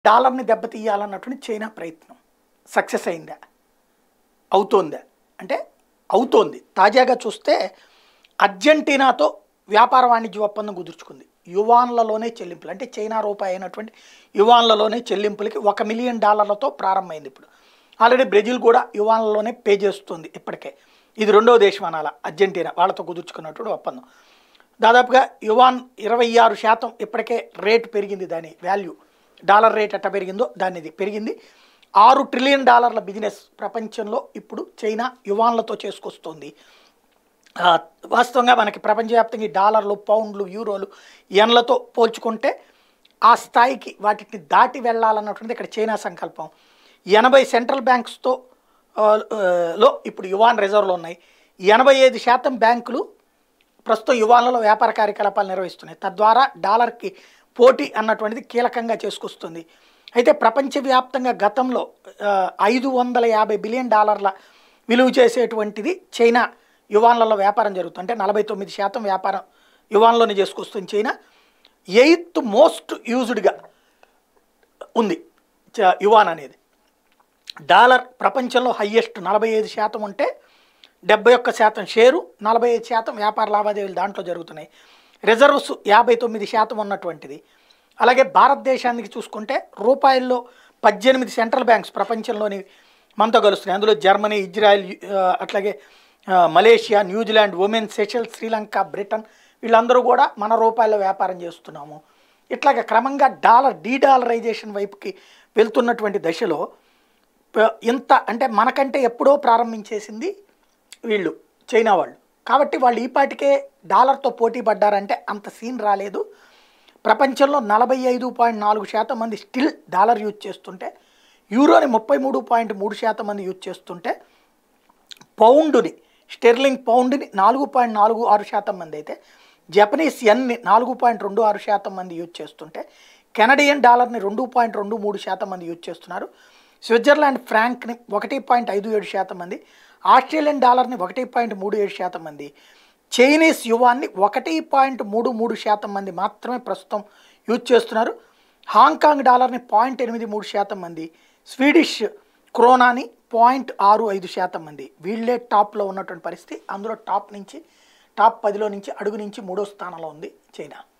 డాలర్ని దెబ్బతీయాలన్నటువంటి China ప్రయత్నం success అయిందా అవుతోందా అంటే అవుతోంది తాజాగా చూస్తే అర్జెంటీనాతో వ్యాపార వాణిజ్య ఒప్పందం కుదుర్చుకుంది యువాన్లలోనే చెల్లింపులు అంటే చైనా రూపాయి అయినటువంటి యువాన్లలోనే చెల్లింపులకి ఒక మిలియన్ డాలర్లతో ప్రారంభమైంది ఇప్పుడు ఆల్రెడీ బ్రెజిల్ కూడా యువాన్లలోనే పే చేస్తుంది ఇప్పటికే ఇది రెండవ దేశం అనాల అర్జెంటీనా వాళ్ళతో కుదుర్చుకున్నటువంటి ఒప్పందం దాదాపుగా యువాన్ ఇరవై ఆరు శాతం ఇప్పటికే రేటు పెరిగింది దాని వాల్యూ డాలర్ రేట్ ఎట్ట పెరిగిందో దాని ఇది పెరిగింది ఆరు ట్రిలియన్ డాలర్ల బిజినెస్ ప్రపంచంలో ఇప్పుడు చైనా యువాన్లతో చేసుకొస్తుంది ఆ, వాస్తవంగా మనకి ప్రపంచవ్యాప్తంగా ఈ డాలర్లు పౌండ్లు యూరోలు ఎన్లతో పోల్చుకుంటే ఆ స్థాయికి వాటిని దాటి వెళ్ళాలన్నటువంటిది ఇక్కడ చైనా సంకల్పం ఎనభై సెంట్రల్ బ్యాంక్స్తో ఆ, ఆ, లో ఇప్పుడు యువాన్ రిజర్వ్లు ఉన్నాయి ఎనభై ఐదు శాతం బ్యాంకులు ప్రస్తుతం యువాన్లలో వ్యాపార కార్యకలాపాలు నిర్వహిస్తున్నాయి తద్వారా డాలర్కి పోటీ అన్నటువంటిది కీలకంగా చేసుకొస్తుంది అయితే ప్రపంచవ్యాప్తంగా గతంలో ఐదు వందల యాభై బిలియన్ డాలర్ల విలువ చేసేటువంటిది చైనా యువాన్లలో వ్యాపారం జరుగుతుంది అంటే నలభై తొమ్మిది శాతం వ్యాపారం యువాన్లోనే చేసుకొస్తుంది చైనా ఎయిత్ మోస్ట్ యూజ్డ్గా ఉంది చ- యువాన్ అనేది డాలర్ ప్రపంచంలో హయ్యెస్ట్ నలభై ఐదు శాతం ఉంటే డెబ్బై ఒక్క శాతం షేరు నలభై ఐదు శాతం వ్యాపార లావాదేవీలు దాంట్లో జరుగుతున్నాయి రిజర్వ్స్ యాభై తొమ్మిది శాతం ఉన్నటువంటిది అలాగే భారతదేశానికి చూసుకుంటే రూపాయల్లో పద్దెనిమిది సెంట్రల్ బ్యాంక్స్ ప్రపంచంలోని మనతో కలుస్తున్నాయి అందులో జర్మనీ ఇజ్రాయెల్ ఆ, అట్లాగే ఆ, Malaysia New Zealand Oman సెషల్ Sri Lanka Britain వీళ్ళందరూ కూడా మన రూపాయల వ్యాపారం చేస్తున్నాము ఇట్లాగ క్రమంగా డాలర్ డీ డాలరైజేషన్ వైపుకి వెళ్తున్నటువంటి దశలో ప- ఇంత అంటే మనకంటే ఎప్పుడో ప్రారంభించేసింది వీళ్ళు చైనా వాళ్ళు కాబట్టి వాళ్ళు ఈ పాటికే డాలర్తో పోటీ పడ్డారంటే అంత సీన్ రాలేదు ప్రపంచంలో నలభై ఐదు పాయింట్ నాలుగు శాతం మంది స్టిల్ డాలర్ యూజ్ చేస్తుంటే యూరోని ముప్పై మూడు పాయింట్ మూడు శాతం మంది యూజ్ చేస్తుంటే పౌండుని స్టెర్లింగ్ పౌండ్ని నాలుగు పాయింట్ నాలుగు ఆరు శాతం మంది అయితే జపనీస్ ఎన్ని నాలుగు పాయింట్ రెండు ఆరు శాతం మంది యూజ్ చేస్తుంటే కెనడియన్ డాలర్ని రెండు పాయింట్ రెండు మూడు శాతం మంది యూజ్ చేస్తున్నారు స్విట్జర్లాండ్ ఫ్రాంక్ని ఒకటి పాయింట్ ఐదు ఏడు శాతం మంది ఆస్ట్రేలియన్ డాలర్ని ఒకటి పాయింట్ మూడు ఏడు శాతం మంది చైనీస్ యువాన్ని ఒకటి పాయింట్ మూడు మూడు శాతం మంది మాత్రమే ప్రస్తుతం యూజ్ చేస్తున్నారు హాంకాంగ్ డాలర్ని పాయింట్ ఎనిమిది మూడు శాతం మంది స్వీడిష్ క్రోనాని పాయింట్ ఆరు ఐదు శాతం మంది వీళ్ళే టాప్లో ఉన్నటువంటి పరిస్థితి అందులో టాప్ నుంచి టాప్ పదిలో నుంచి అడుగు నుంచి మూడో స్థానంలో ఉంది చైనా